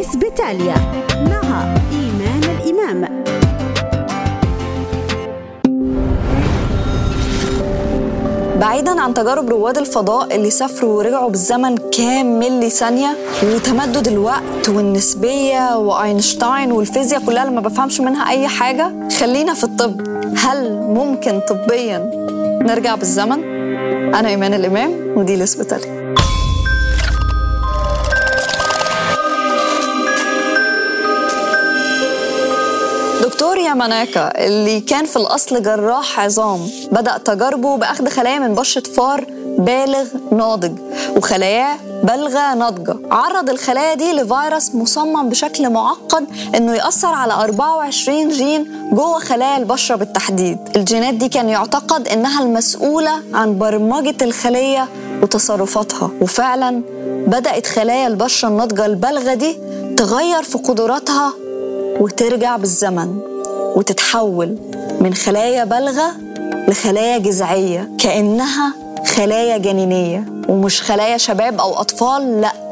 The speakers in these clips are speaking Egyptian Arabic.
لسبيتاليا مع إيمان الإمام بعيدا عن تجارب رواد الفضاء اللي سافروا ورجعوا بالزمن كام ملي ثانية وتمدد الوقت والنسبية وأينشتاين والفيزياء كلها اللي ما بفهمش منها أي حاجة خلينا في الطب هل ممكن طبيا نرجع بالزمن؟ أنا إيمان الإمام ودي لسبتالي دكتور ياماناكا اللي كان في الأصل جراح عظام بدأ تجاربه بأخذ خلايا من بشرة فار بالغ ناضج وخلاياه بالغة ناضجة عرض الخلايا دي لفيروس مصمم بشكل معقد انه يأثر على 24 جين جوه خلايا البشرة بالتحديد الجينات دي كان يعتقد انها المسؤولة عن برمجة الخلية وتصرفاتها وفعلا بدأت خلايا البشرة الناضجة البالغة دي تغير في قدراتها وترجع بالزمن وتتحول من خلايا بالغة لخلايا جذعية كأنها خلايا جنينية ومش خلايا شباب أو أطفال لأ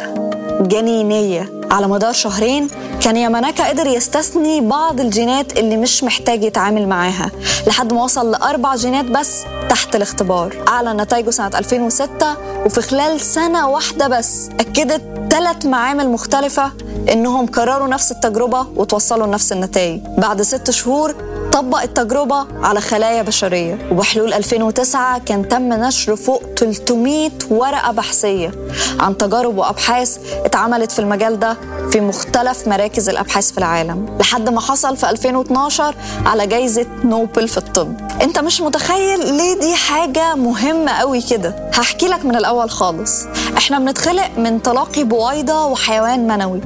جنينية على مدار شهرين كان ياماناكا قدر يستثني بعض الجينات اللي مش محتاج يتعامل معاها لحد ما وصل لأربع جينات بس تحت الاختبار أعلن نتائجه سنة 2006 وفي خلال سنة واحدة بس أكدت ثلاث معامل مختلفة إنهم كرروا نفس التجربة وتوصلوا لنفس النتائج بعد ست شهور طبق التجربة على خلايا بشرية وبحلول 2009 كان تم نشر فوق 300 ورقة بحثية عن تجارب وأبحاث اتعملت في المجال ده في مختلف مراكز الأبحاث في العالم لحد ما حصل في 2012 على جايزة نوبل في الطب انت مش متخيل ليه دي حاجة مهمة قوي كده هحكي لك من الأول خالص احنا بنتخلق من تلاقي بويضة وحيوان منوي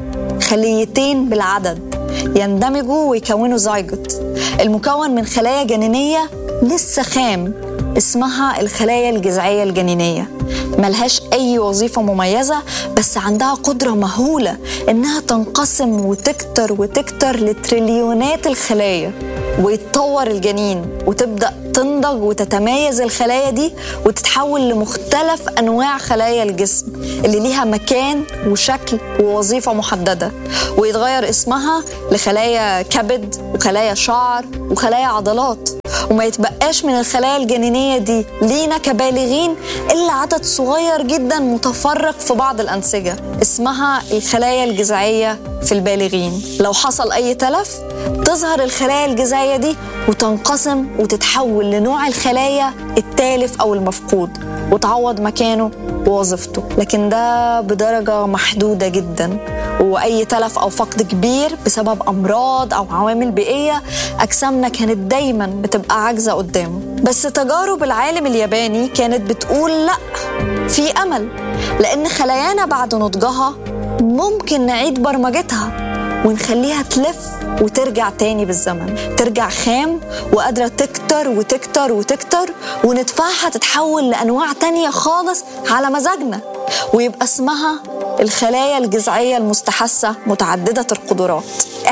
خليتين بالعدد يندمجوا ويكونوا زيجوت المكون من خلايا جنينية لسه خام اسمها الخلايا الجذعية الجنينية ملهاش أي وظيفة مميزة بس عندها قدرة مهولة إنها تنقسم وتكتر وتكتر لتريليونات الخلايا ويتطور الجنين وتبدأ تنضج وتتميز الخلايا دي وتتحول لمختلف أنواع خلايا الجسم اللي ليها مكان وشكل ووظيفة محددة ويتغير اسمها لخلايا كبد وخلايا شعر وخلايا عضلات وما يتبقاش من الخلايا الجنينية دي لينا كبالغين إلا عدد صغير جدا متفرق في بعض الأنسجة اسمها الخلايا الجذعية في البالغين لو حصل أي تلف تظهر الخلايا الجذعية دي وتنقسم وتتحول لنوع الخلايا التالف أو المفقود وتعوض مكانه ووظيفته لكن ده بدرجة محدودة جدا وأي تلف أو فقد كبير بسبب أمراض أو عوامل بيئية أجسامنا كانت دايما بتبقى عاجزة قدامه بس تجارب العالم الياباني كانت بتقول لأ في أمل لأن خلايانا بعد نضجها ممكن نعيد برمجتها ونخليها تلف وترجع تاني بالزمن ترجع خام وقادرة تكتر وتكتر وتكتر وندفعها تتحول لأنواع تانية خالص على مزاجنا ويبقى اسمها الخلايا الجذعية المستحثة متعددة القدرات